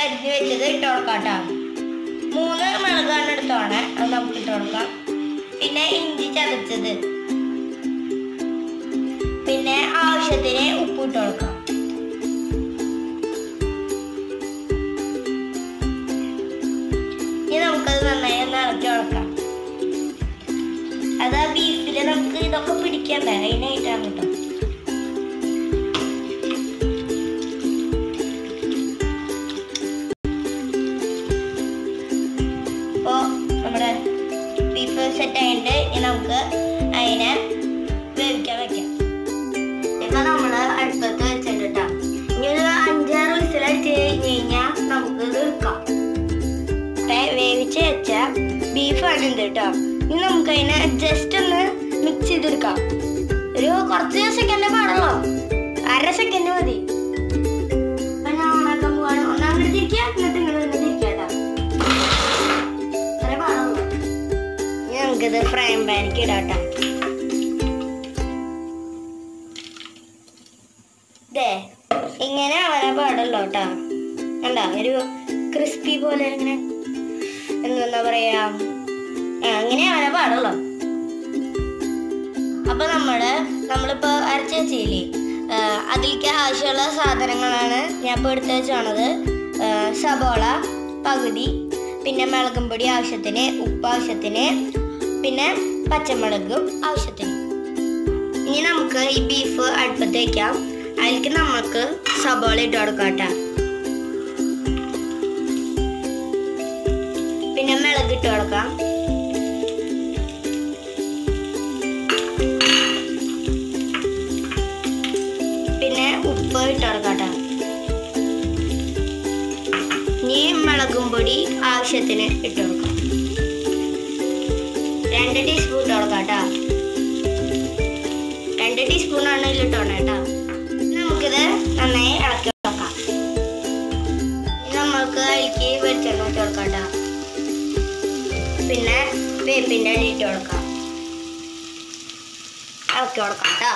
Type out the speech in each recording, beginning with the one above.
അരിഞ്ഞ് വെച്ചത് ഇട്ട് കൊടുക്കാം കേട്ടോ മൂന്ന് മുളകാണ് എടുത്തോണേ അത് നമുക്ക് ഇട്ട് കൊടുക്കാം പിന്നെ ഇഞ്ചി ചതച്ചത് പിന്നെ ആവശ്യത്തിന് ഉപ്പ് ഇട്ട് കൊടുക്കാം ഇനി നമുക്കത് നന്നായി ഒന്ന് ഇളക്കി കൊടുക്കാം അത് ആ ബീഫിൽ നമുക്ക് ഇതൊക്കെ പിടിക്കണ്ടേ അതിനായിട്ടാണ് കേട്ടോ അപ്പോൾ നമ്മുടെ ബീഫ് സെറ്റ് ആയിട്ട് ഇനി നമുക്ക് അതിനെ വേവിക്കാൻ വെക്കാം ഇപ്പൊ നമ്മൾ അടുപ്പത്ത് വെച്ചിട്ടുണ്ട് കേട്ടോ ഇനി ഒരു അഞ്ചാറ് വിസിലടിച്ച് കഴിഞ്ഞ് കഴിഞ്ഞാൽ നമുക്ക് ഇത് എടുക്കാം ദേ വേവിച്ച് വെച്ച ബീഫാണ് ഇത് കേട്ടോ ഇനി നമുക്ക് അതിനെ ജസ്റ്റ് ഒന്ന് മിക്സ് ചെയ്തെടുക്കാം ഒരു കുറച്ച് സെക്കൻഡ് പാടുള്ളൂ അര സെക്കൻഡ് മതി അപ്പൊ ഞാൻ ഓണാക്കാൻ പോവാണ് ഒന്നാമത് തിരിക്കുക എന്നിട്ട് നിങ്ങൾ തന്നെ തിരിക്കുക കേട്ടോ അത്രേ പാടുള്ളൂ ഇനി നമുക്കിത് ഫ്രൈ പാനിക്ക് ഇടാം കേട്ടോ ദേ ഇങ്ങനെ അവനെ പാടുള്ളൂ കേട്ടോ കണ്ടോ ഒരു ക്രിസ്പി പോലെ ഇങ്ങനെ എന്താ പറയാ ആ, അങ്ങനെ അവനെ പാടുള്ളൂ അപ്പൊ നമ്മള് നമ്മളിപ്പോ അരച്ച് വെച്ചില്ലേ ആ, അതിലേക്ക് ആവശ്യമുള്ള സാധനങ്ങളാണ് ഞാൻ ഇപ്പോൾ എടുത്ത് വെച്ചാണത് ആ, സബോള പകുതി പിന്നെ മുളകും പൊടി ആവശ്യത്തിന് ഉപ്പ് ആവശ്യത്തിന് പിന്നെ പച്ചമുളകും ആവശ്യത്തിന് ഇനി നമുക്ക് ഈ ബീഫ് അടുപ്പത്ത് വെക്കാം അതിലേക്ക് നമുക്ക് സബോള ഇട്ട് കൊടുക്കാം കേട്ടോ പിന്നെ മുളക് ഇട്ട് കൊടുക്കാം പിന്നെ ഉപ്പ് ഇട്ട് കൊടുക്കാം കേട്ടോ ഇനി മുളകും പൊടി ആവശ്യത്തിന് ഇട്ട് കൊടുക്കാം രണ്ട് ടീസ്പൂൺ ഇട്ട് കൊടുക്കാം കേട്ടോ രണ്ട് ടീസ്പൂൺ ആണ് ഇതിലിട്ടോണേ കേട്ടോ നമുക്കിത് നന്നായി ഇളക്കി വെക്കാം ഇനി നമ്മൾക്ക് അതിലേക്ക് വെളിച്ചെണ്ണ ഇട്ട് കൊടുക്കാം കേട്ടോ പിന്നെ വേപ്പിൻ്റെ അടി ഇട്ട് കൊടുക്കാം ഇളക്കി കൊടുക്കാം കേട്ടോ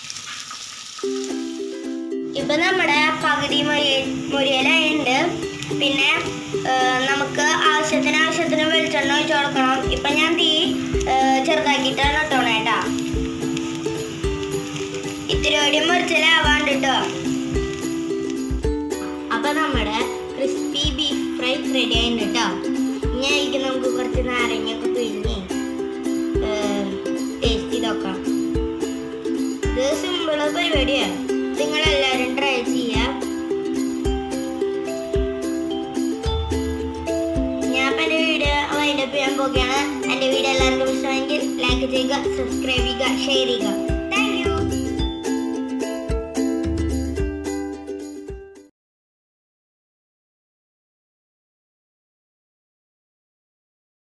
ഇപ്പൊ നമ്മുടെ പകുതി മുരി മുരിയലുണ്ട് പിന്നെ ആ, നമുക്ക് ആവശ്യത്തിന് ആവശ്യത്തിന് വെളിച്ചെണ്ണ ഒഴിച്ച് കൊടുക്കണം ഇപ്പൊ ഞാൻ തീ ആ, ചെറുതാക്കിയിട്ടാണ് ഇട്ടോണേ കേട്ടോ ഇത്തിരി കൂടി മുറിച്ചിലാവാണ്ട് കേട്ടോ അപ്പൊ നമ്മുടെ ക്രിസ്പി ബീഫ് ഫ്രൈ റെഡി ആയിട്ടുണ്ട് കേട്ടോ ഇനി അതിലേക്ക് നമുക്ക് കുറച്ച് നാരങ്ങയൊക്കെ പിഴിഞ്ഞ് ടേസ്റ്റ് ചെയ്ത് നോക്കാം ഇത് സിമ്പിള് പരിപാടിയാണ് നിങ്ങൾ എല്ലാവരും ട്രൈ ചെയ്യാം ഞാൻ ഇപ്പം എൻ്റെ വീഡിയോ വൈൻഡപ്പ് ചെയ്യാൻ പോവുകയാണ് എൻ്റെ വീഡിയോ എല്ലാവർക്കും ഇഷ്ടമെങ്കിൽ ലൈക്ക് ചെയ്യുക സബ്സ്ക്രൈബ് ചെയ്യുക ഷെയർ ചെയ്യുക